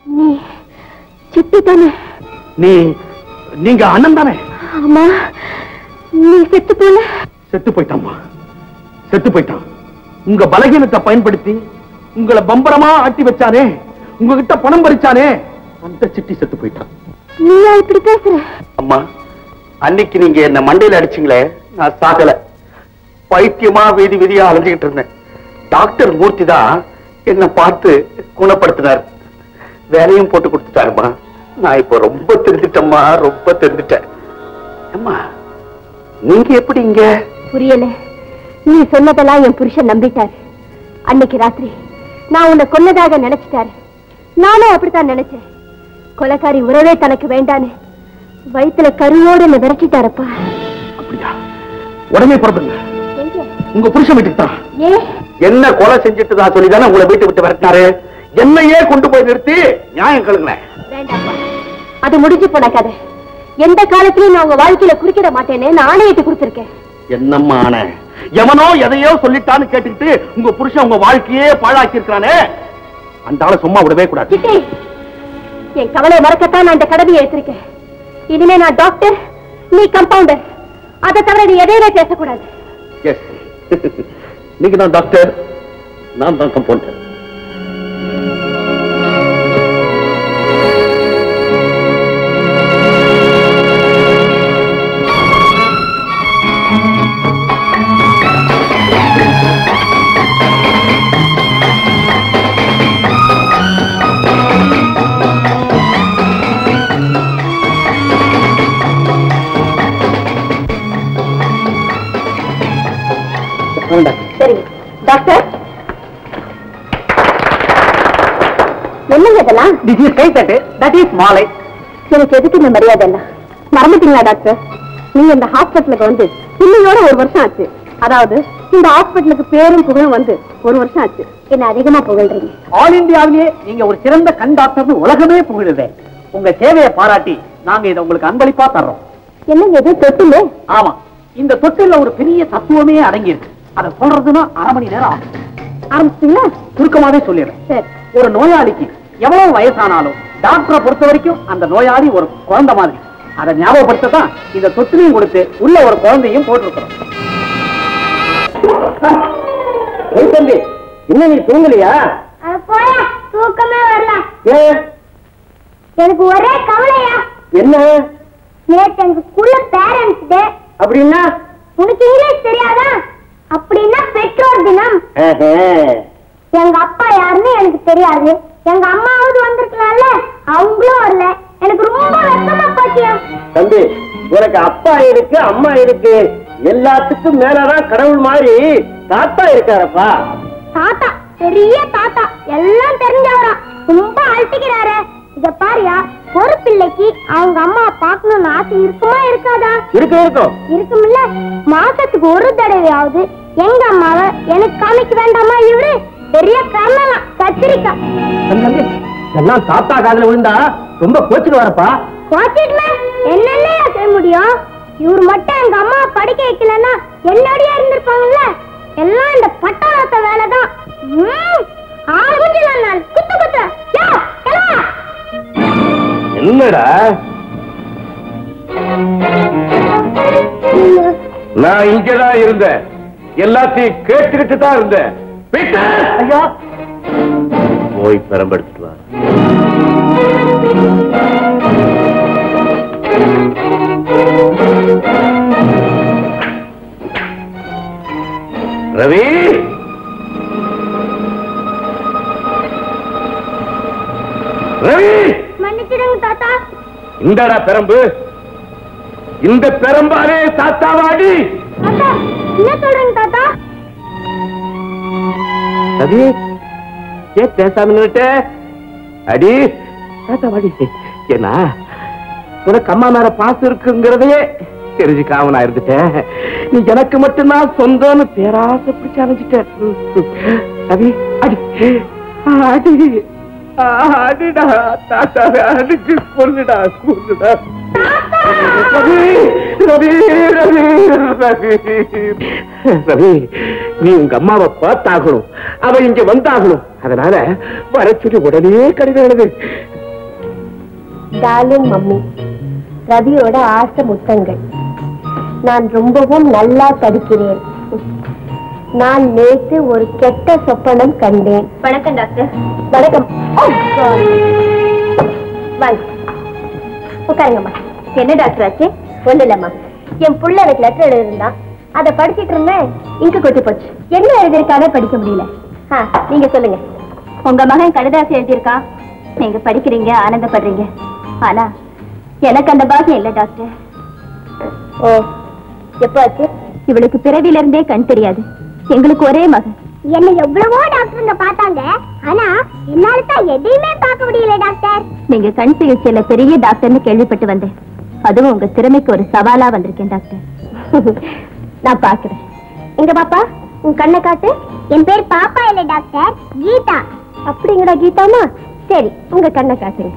நீ சித்தி தானே நீ நீங்க அண்ணன் தானே ஆமா நீ செத்து போல செத்து போயிட்டாம்மா செத்து போயிட்டான் உங்க பலகீனத்தை பயன்படுத்தி உங்களை பம்பரமா ஆட்டி வச்சானே உங்ககிட்ட பணம் பறிச்சானே அந்த சிட்டி செத்து போயிட்டான் நீயா இப்படி பேசுற அம்மா அன்னைக்கு நீங்க என்ன மண்டையில அடிச்சீங்களே நான் சாகல பைத்தியமா வீதி வீதியா அலைஞ்சுக்கிட்டு இருந்தேன் டாக்டர் மூர்த்தி தான் என்ன பார்த்து குணப்படுத்தினார் வேலையும் போட்டு கொடுத்துட்டாருமா நான் இப்போ ரொம்ப தெரிஞ்சிட்டேம்மா ரொம்ப தெரிஞ்சிட்டேன் அம்மா நீங்க எப்படி இங்க புரியல நீ சொன்னதெல்லாம் என் புருஷன் நம்பிட்டாரு அன்னைக்கு ராத்திரி நான் உன்னை கொன்னதாக நினைச்சிட்டாரு நானும் அப்படித்தான் நினைச்சேன் கொலைக்காரி உறவே தனக்கு வேண்டான்னு வயித்துல கருவோடு என்ன விரட்டிட்டாரப்பா அப்படியா உடனே புறப்படுங்க எங்க? உங்க புருஷன் வீட்டுக்கு தான் ஏ என்ன கொலை செஞ்சுட்டு தான் சொல்லி தானே உங்களை வீட்டு விட்டு விரட்டினாரு என்னையே கொண்டு போய் நிறுத்தி நியாயம் கழுங்களேன் வேண்டாப்பா அது முடிஞ்சு போன கதை எந்த காலத்திலயும் நான் உங்க வாழ்க்கையில குறுக்கிட மாட்டேன்னு நானே இட்டு கொடுத்துருக்கேன் என்னம்மா ஆன எவனோ எதையோ சொல்லிட்டான்னு கேட்டுக்கிட்டு உங்க புருஷன் உங்க வாழ்க்கையே பாழாக்கி இருக்கிறானே அந்த ஆளை சும்மா விடவே கூடாது சிட்டி என் கவலை மறக்கத்தான் நான் இந்த கடமையை எடுத்திருக்கேன் இனிமே நான் டாக்டர் நீ கம்பவுண்டர் அதை தவிர நீ எதையுமே பேசக்கூடாது எஸ் நீங்க தான் டாக்டர் நான் தான் கம்பவுண்டர் சரிங்க டாக்டர் என்னங்க இதெல்லாம் திஸ் இஸ் கை தட்டு தட் இஸ் மாலை எனக்கு எதுக்கு இந்த மரியாதை எல்லாம் மறந்துட்டீங்களா டாக்டர் நீங்க இந்த ஹாஸ்பிட்டலுக்கு வந்து இன்னையோட ஒரு வருஷம் ஆச்சு அதாவது இந்த ஹாஸ்பிட்டலுக்கு பேரும் புகழும் வந்து ஒரு வருஷம் ஆச்சு என்ன அதிகமா புகழ்றீங்க ஆல் இந்தியாவிலேயே நீங்க ஒரு சிறந்த கண் டாக்டர்னு உலகமே புகழுதே உங்க சேவையை பாராட்டி நாங்க இதை உங்களுக்கு அன்பளிப்பா தர்றோம் என்னங்க இது தொட்டுல ஆமா இந்த தொட்டில ஒரு பெரிய தத்துவமே அடங்கி இருக்கு அதை சொல்றதுன்னா அரை மணி நேரம் ஆகும் ஆரம்பிச்சிங்களா சுருக்கமாவே சொல்லிடுறேன் சரி ஒரு நோயாளிக்கு எவ்வளவு வயசானாலும் டாக்டரை பொறுத்த வரைக்கும் அந்த நோயாளி ஒரு குழந்தை மாதிரி அதை ஞாபகப்படுத்தத்தான் இந்த தொட்டிலையும் கொடுத்து உள்ள ஒரு குழந்தையும் போட்டிருக்கிறோம் ஏய் தம்பி இன்னும் நீ தூங்கலையா போயா தூக்கமே வரல ஏன் எனக்கு ஒரே கவலையா என்ன நேத்து எங்க ஸ்கூல்ல பேரண்ட்ஸ் டே அப்படின்னா உனக்கு இங்கிலீஷ் தெரியாதா அப்படின்னா பெற்றோர் தினம் எங்க அப்பா யாருன்னு எனக்கு தெரியாது எங்க அம்மாவது வந்திருக்கலாம்ல அவங்களும் வரல எனக்கு ரொம்ப வெக்கமா போச்சியா தம்பி உனக்கு அப்பா இருக்கு அம்மா இருக்கு எல்லாத்துக்கும் மேலதான் கடவுள் மாதிரி தாத்தா இருக்காரப்பா தாத்தா பெரிய தாத்தா எல்லாம் தெரிஞ்சவரா ரொம்ப அழட்டிக்கிறாரு இத பாரியா ஒரு பிள்ளைக்கு அவங்க அம்மா பார்க்கணும்னு ஆசை இருக்குமா இருக்காதா இருக்கும் இருக்கும் இருக்கும்ல மாசத்துக்கு ஒரு தடவையாவது எங்க அம்மாவை எனக்கு காமிக்க வேண்டாமா இவரு பெரிய கண்ணலாம் கத்திரிக்காய் தம்பி, தம்பி, எல்லாம் தாத்தா காதுல விழுந்தா ரொம்ப கோச்சுட்டு வரப்பா கோச்சிட்டுல என்னென்ன செய்ய முடியும் இவர் மட்டும் எங்க அம்மா படிக்க வைக்கலன்னா என்னடியா இருந்திருப்பாங்கல்ல எல்லாம் இந்த பட்டாளத்த வேலைதான் ம், ஆளு குஞ்சில நான் குத்து குத்து யோ, கிளம்பா. என்னடா நான் இங்கதான் இருந்தேன் எல்லாத்தையும் கேட்டுக்கிட்டு தான் இருந்தேன் பீட்டர்! ஐயா போய் பெரம்பெடுத்துட்டு வா ரவி ரவி மன்னிச்சிடுங்க தாத்தா இந்தடா பெரம்பு இந்த பெரம்பாலே தாத்தாவாடி தாத்தா என்ன சொல்றீங்க தாத்தா ரவி ஏன் பேசாம நின்னுட்ட அடி தாத்தாவாடி ஏன்னா உனக்கு அம்மா மேல பாசம் இருக்குங்கிறதையே தெரிஞ்சுக்காம நான் இருந்துட்டேன் நீ எனக்கு மட்டும்தான் சொந்தம்னு பேராசை பிடிச்சு அணைஞ்சிட்டேன் ரவி அடி அடி அடிடா தாத்தாவை அடிச்சு கொல்லுடா கொல்லுடா ரவி ரவி ரவி ரவி ரவி நீ உங்க அம்மாவை பார்த்தாகணும் அவ இங்க வந்தாகணும் அதனால வர சொல்லி உடனே கடிதம் எழுது டார்லிங் மம்மி ரவியோட ஆசை முத்தங்கள் நான் ரொம்பவும் நல்லா படிக்கிறேன் நான் நேத்து ஒரு கெட்ட சொப்பனம் கண்டேன் வணக்கம் டாக்டர் வணக்கம் Oh, God. வாங்க உட்காருங்கம்மா என்ன டாக்டர் ஆச்சு ஒண்ணு இல்லம்மா என் புள்ள எனக்கு லெட்டர் எழுதிருந்தான் அதை படிச்சிட்டு இருந்தேன் இங்கு கொட்டி போச்சு என்ன எழுதியிருக்கானே படிக்க முடியல ஆ, நீங்க சொல்லுங்க உங்க மகன் கடிதாசி எழுதியிருக்கான் நீங்க படிக்கிறீங்க ஆனந்தப்படுறீங்க ஆனா எனக்கு அந்த பாக்கியம் இல்ல டாக்டர் ஓ எப்போ ஆச்சு இவளுக்கு பிறவில இருந்தே கண் தெரியாது எங்களுக்கு ஒரே மகன் என்ன எவ்வளவோ டாக்டருங்க பார்த்தாங்க ஆனா என்னால தான் எதையுமே பார்க்க முடியல டாக்டர் நீங்க கண் சிகிச்சையில பெரிய டாக்டர்னு கேள்விப்பட்டு வந்தேன் அதுவும் உங்க திறமைக்கு ஒரு சவாலா வந்திருக்கேன் டாக்டர் நான் பாக்குறேன் எங்க பாப்பா உன் கண்ணை காட்டு என் பேர் பாப்பா இல்ல டாக்டர் கீதா அப்படிங்களா கீதாமா சரி உங்க கண்ணை காட்டுங்க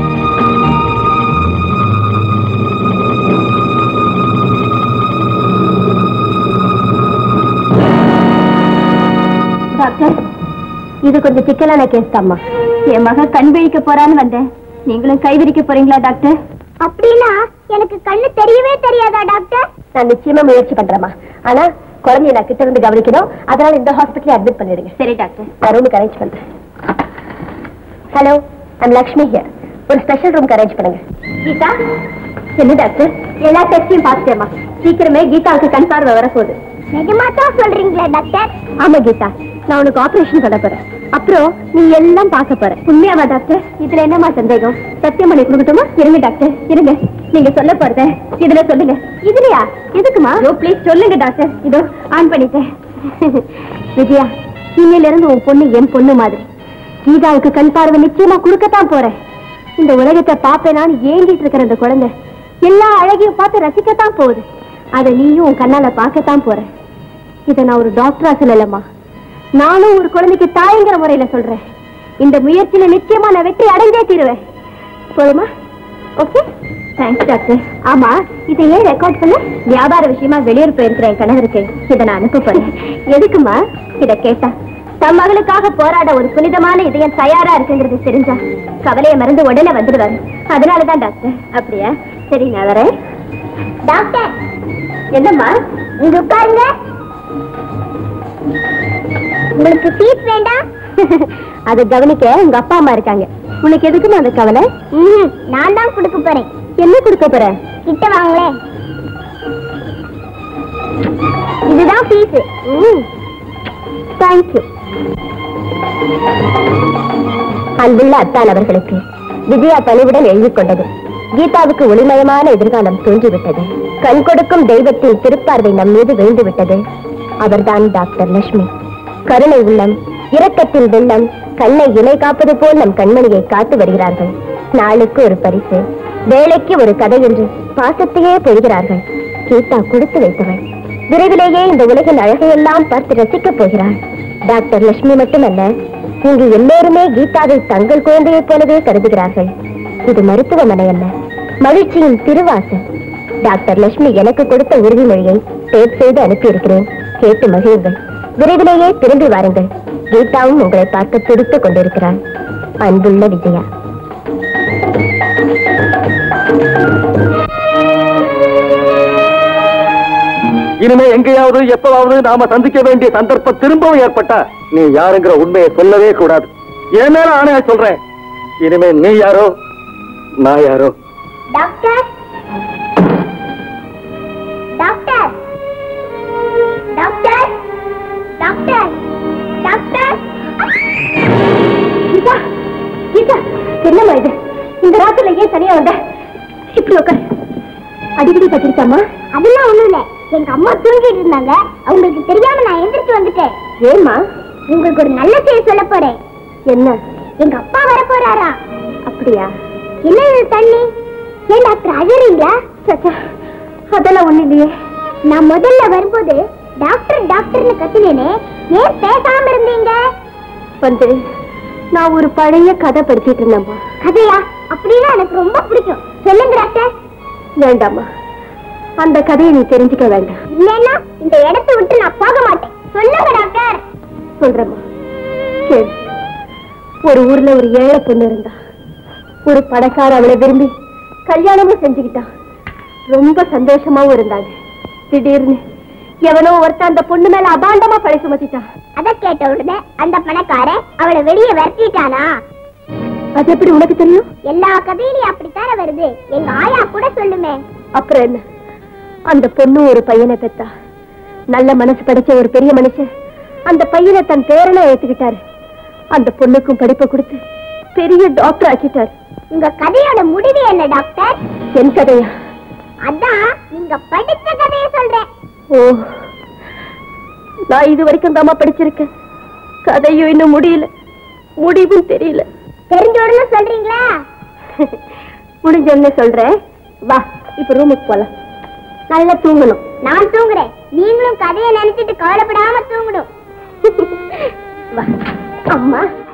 டாக்டர் இது கொஞ்சம் சிக்கலான கேஸ் தாம்மா என் மக கண் விழிக்க போறான்னு வந்தேன் நீங்களும் கை விரிக்க போறீங்களா டாக்டர் அப்படின்னா எனக்கு கண்ணு தெரியவே தெரியாதா டாக்டர் நான் நிச்சயமா முயற்சி பண்றேம்மா ஆனா குழந்தைய நான் கிட்ட இருந்து கவனிக்கணும் அதனால இந்த ஹாஸ்பிட்டல் அட்மிட் பண்ணிடுங்க சரி டாக்டர் நான் ரூமுக்கு அரேஞ்ச் பண்றேன் ஹலோ ஐம் லக்ஷ்மி ஹியர் ஒரு ஸ்பெஷல் ரூம்க்கு அரேஞ்ச் பண்ணுங்க கீதா என்ன டாக்டர் எல்லா டெஸ்டையும் பார்த்துட்டேம்மா சீக்கிரமே கீதாவுக்கு கண் பார்வை வரப்போகுது நிஜமா தான் சொல்றீங்களா டாக்டர் ஆமா கீதா நான் உனக்கு ஆபரேஷன் பண்ண போறேன் அப்புறம் நீ எல்லாம் பார்க்க போற உண்மையாவா டாக்டர் இதுல என்னமா சந்தேகம் சத்தியம் பண்ணி கொடுக்கட்டுமா இருங்க டாக்டர் இருங்க நீங்க சொல்ல போறத இதுல சொல்லுங்க இதுலயா எதுக்குமா ஓ ப்ளீஸ் சொல்லுங்க டாக்டர் இதோ ஆன் பண்ணிட்டேன் விஜயா இன்னையில இருந்து உன் பொண்ணு என் பொண்ணு மாதிரி கீதாவுக்கு கண் பார்வை நிச்சயமா கொடுக்கத்தான் போறேன் இந்த உலகத்தை பாப்பேனான்னு ஏங்கிட்டு இருக்கிற அந்த குழந்தை எல்லா அழகையும் பார்த்து ரசிக்கத்தான் போகுது அதை நீயும் உன் கண்ணால பார்க்கத்தான் போற இதை நான் ஒரு டாக்டரா சொல்லலம்மா நானும் ஒரு குழந்தைக்கு தாய்ங்கிற முறையில சொல்றேன் இந்த முயற்சியில நிச்சயமா நான் வெற்றி அடைஞ்சே தீருவேன் போதுமா ஓகே தேங்க்ஸ் டாக்டர் ஆமா இதை ஏன் ரெக்கார்ட் பண்ண வியாபார விஷயமா வெளியூர் போயிருக்கிற என் கணவருக்கு இதை நான் அனுப்ப போறேன் எதுக்குமா இத கேட்டா தம் மகளுக்காக போராட ஒரு புனிதமான இதயம் தயாரா இருக்குங்கிறது தெரிஞ்சா கவலையை மறந்து உடனே வந்துடுவாரு அதனாலதான் டாக்டர் அப்படியா சரி நான் வரேன் டாக்டர் என்னம்மா இங்க உட்காருங்க உங்களுக்கு ஃபீஸ் வேண்டாம் அதை கவனிக்க உங்க அப்பா அம்மா இருக்காங்க உனக்கு எதுக்குமா அந்த கவலை ம்ஹும், நான் தான் கொடுக்க போறேன் என்ன கொடுக்க போற கிட்ட வாங்களே இதுதான் ஃபீஸ் தேங்க்யூ அன்புள்ள அத்தான் அவர்களுக்கு விஜயா பணிவுடன் எழுதிக் கொண்டது கீதாவுக்கு ஒளிமயமான எதிர்காலம் தோன்றிவிட்டது கண் கொடுக்கும் தெய்வத்தின் திருப்பார்வை நம் மீது விழுந்து விட்டது அவர்தான் டாக்டர் லட்சுமி கருணை உள்ளம் இரக்கத்தின் வெள்ளம் கண்ணை இணை காப்பது போல் நம் கண்மணியை காத்து வருகிறார்கள் நாளுக்கு ஒரு பரிசு வேலைக்கு ஒரு கதை என்று பாசத்தையே பெறுகிறார்கள் கீதா கொடுத்து வைத்தவள் விரைவிலேயே இந்த உலகின் அழகையெல்லாம் பார்த்து ரசிக்கப் போகிறாள் டாக்டர் லட்சுமி மட்டுமல்ல இங்கு எல்லோருமே கீதாவை தங்கள் குழந்தையைப் போலவே கருதுகிறார்கள் இது மருத்துவமனை அல்ல மகிழ்ச்சியின் திருவாசல் டாக்டர் லட்சுமி எனக்கு கொடுத்த உறுதிமொழியை டேப் செய்து அனுப்பியிருக்கிறேன் கேட்டு மகிழுங்கள் விரைவிலேயே திரும்பி வாருங்கள் கீதாவும் உங்களை பார்க்க துடித்துக் கொண்டிருக்கிறாள் அன்புள்ள விஜயா இனிமே எங்கேயாவது எப்பவாவது நாம சந்திக்க வேண்டிய சந்தர்ப்பம் திரும்பவும் ஏற்பட்டா நீ யாருங்கிற உண்மையை சொல்லவே கூடாது என் மேல ஆணையா சொல்றேன் இனிமே நீ யாரோ நான் யாரோ doctor doctor doctor doctor doctor Geetha Geetha என்னம்மா இது இந்த ராத்திரில ஏன் தனியா வந்த இப்படி உட்காரு அடிக்கடி பட்டிருக்காமா அதெல்லாம் ஒண்ணும் இல்ல எங்க அம்மா தூங்கிட்டு இருந்தாங்க அவங்களுக்கு தெரியாம நான் எந்திரிச்சு வந்துட்டேன் ஏம்மா உங்களுக்கு ஒரு நல்ல செய்தி சொல்ல போறேன் என்ன எங்க அப்பா வர போறாரா அப்படியா என்ன இது தண்ணி ஏன் டாக்டர் அழறீங்களா சச்சா அதெல்லாம் ஒண்ணு இல்லையே நான் முதல்ல வரும்போது டாக்டர் டாக்டர்னு கத்தினேனே ஏன் பேசாம இருந்தீங்க வந்து நான் ஒரு பழைய கதை படிச்சிட்டு இருந்தேம்மா கதையா அப்படின்னா எனக்கு ரொம்ப பிடிக்கும் சொல்லுங்க டாக்டர் வேண்டாம்மா அந்த கதையை நீ தெரிஞ்சுக்க வேண்டாம் இல்லைன்னா இந்த இடத்தை விட்டு நான் போக மாட்டேன் சொல்லுங்க டாக்டர் சொல்றேம்மா கேளு ஒரு ஊர்ல ஒரு ஏழை பொண்ணு இருந்தா ஒரு பணக்கார அவளை விரும்பி கல்யாணமும் செஞ்சுக்கிட்டான் ரொம்ப சந்தோஷமாவும் இருந்தாங்க திடீர்னு எவனோ ஒருத்தன் அந்த பொண்ணு மேல அபாண்டமா பழி சுமத்திட்டான் அத கேட்ட உடனே அந்த பணக்காரன் அவளை வெளியே விரட்டிட்டானா அது எப்படி உனக்கு தெரியும் எல்லா கதையிலயும் அப்படித்தானே வருது எங்க ஆயா கூட சொல்லுமே அப்புறம் என்ன அந்த பொண்ணு ஒரு பையனை பெத்தா நல்ல மனசு படைச்ச ஒரு பெரிய மனுஷன் அந்த பையனை தன் பேரனா ஏத்துக்கிட்டாரு அந்த பொண்ணுக்கும் படிப்பை கொடுத்து பெரிய டாக்டர் ஆக்கிட்டாரு உங்க கதையோட முடிவு என்ன டாக்டர் என் கதையா அதான் நீங்க படிச்ச கதையை சொல்றேன் ஓ நான் இது வரைக்கும் தாமா படிச்சிருக்கேன் கதையும் இன்னும் முடியல முடிவும் தெரியல தெரிஞ்ச உடனே சொல்றீங்களா முடிஞ்ச உடனே சொல்றேன் வா இப்ப ரூமுக்கு போலாம் நல்லா தூங்கணும் நான் தூங்குறேன் நீங்களும் கதையை நினைச்சிட்டு கவலைப்படாம தூங்கணும் வா அம்மா